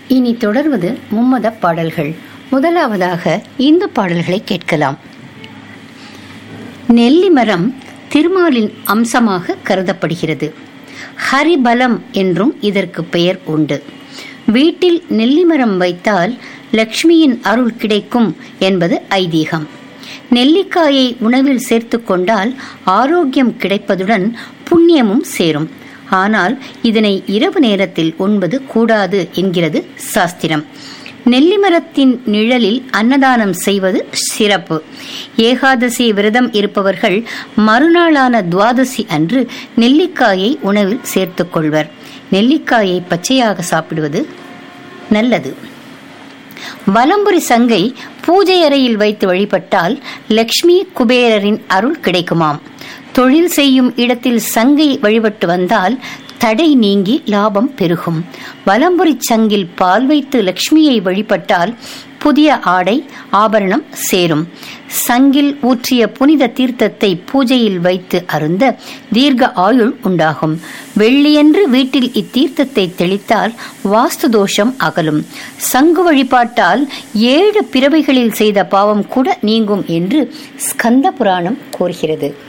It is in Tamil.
இனி தொடர்வது மும்மத பாடல்கள் முதலாவதாக இந்து பாடல்களை கேட்கலாம் நெல்லி மரம் திருமாலின் அம்சமாக கருதப்படுகிறது ஹரிபலம் என்றும் இதற்கு பெயர் உண்டு வீட்டில் நெல்லி மரம் வைத்தால் லக்ஷ்மியின் அருள் கிடைக்கும் என்பது ஐதீகம் நெல்லிக்காயை உணவில் சேர்த்து கொண்டால் ஆரோக்கியம் கிடைப்பதுடன் புண்ணியமும் சேரும் ஆனால் இதனை இரவு நேரத்தில் உண்பது கூடாது என்கிறது சாஸ்திரம் நெல்லிமரத்தின் நிழலில் அன்னதானம் செய்வது சிறப்பு ஏகாதசி விரதம் இருப்பவர்கள் மறுநாளான துவாதசி அன்று நெல்லிக்காயை உணவில் சேர்த்துக் கொள்வர் நெல்லிக்காயை பச்சையாக சாப்பிடுவது நல்லது வலம்புரி சங்கை பூஜை அறையில் வைத்து வழிபட்டால் லக்ஷ்மி குபேரரின் அருள் கிடைக்குமாம் தொழில் செய்யும் இடத்தில் சங்கை வழிபட்டு வந்தால் தடை நீங்கி லாபம் பெருகும் வலம்புரி சங்கில் பால் வைத்து லக்ஷ்மியை வழிபட்டால் புதிய ஆடை ஆபரணம் சேரும் சங்கில் ஊற்றிய புனித தீர்த்தத்தை பூஜையில் வைத்து அருந்த தீர்க்க ஆயுள் உண்டாகும் வெள்ளியன்று வீட்டில் இத்தீர்த்தத்தை தெளித்தால் வாஸ்து தோஷம் அகலும் சங்கு வழிபாட்டால் ஏழு பிறவைகளில் செய்த பாவம் கூட நீங்கும் என்று ஸ்கந்த புராணம் கூறுகிறது